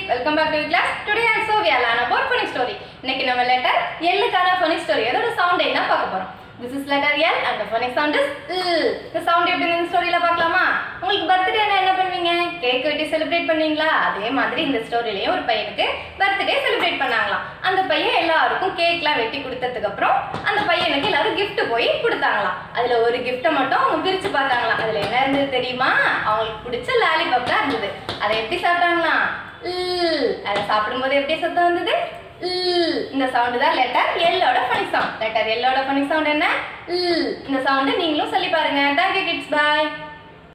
welcome back to class today I so we are learn about funny story இன்னைக்கு நம்ம letter எல்லுக்கான funny story அதோட sound என்ன பார்க்க போறோம் this is letter L and funny sound is இல் இந்த சவுண்ட் எப்படி இந்த ஸ்டோரியில பார்க்கலாமா உங்களுக்கு பர்த்டே என்ன பண்ணுவீங்க கேக் வெட்டி செலிப்ரேட் பண்ணுவீங்களா அதே மாதிரி இந்த ஸ்டோரியிலயும் ஒரு பையனுக்கு பர்த்டே செலிப்ரேட் பண்ணாங்களாம் அந்த பையன் எல்லாருக்கும் கேக்லாம் வெட்டி கொடுத்ததுக்கு அப்புறம் அந்த பையனுக்கு எல்லாரும் gift போய் கொடுத்தாங்களாம் அதுல ஒரு கிஃப்ட்டை மட்டும் அவங்க பிரிச்சு பார்த்தாங்களாம் அதுல என்ன இருந்தது தெரியுமா அவங்களுக்கு பிடிச்ச லாலிபாப் தான் இருந்தது அதை எப்படி சாப்பிட்டாங்களாம் இல் அதை சாப்பிடும்போது எப்படி சத்தம் வந்தது இல் இந்த சவுண்ட் தான் லெட்டர் எல்லோட ஃபனி சவுண்ட் லெட்டர் எல்லோட ஃபனி சவுண்ட் என்ன இல் இந்த சவுண்ட் நீங்களும் சொல்லி பாருங்க தேங்க்யூ கிட்ஸ் பாய்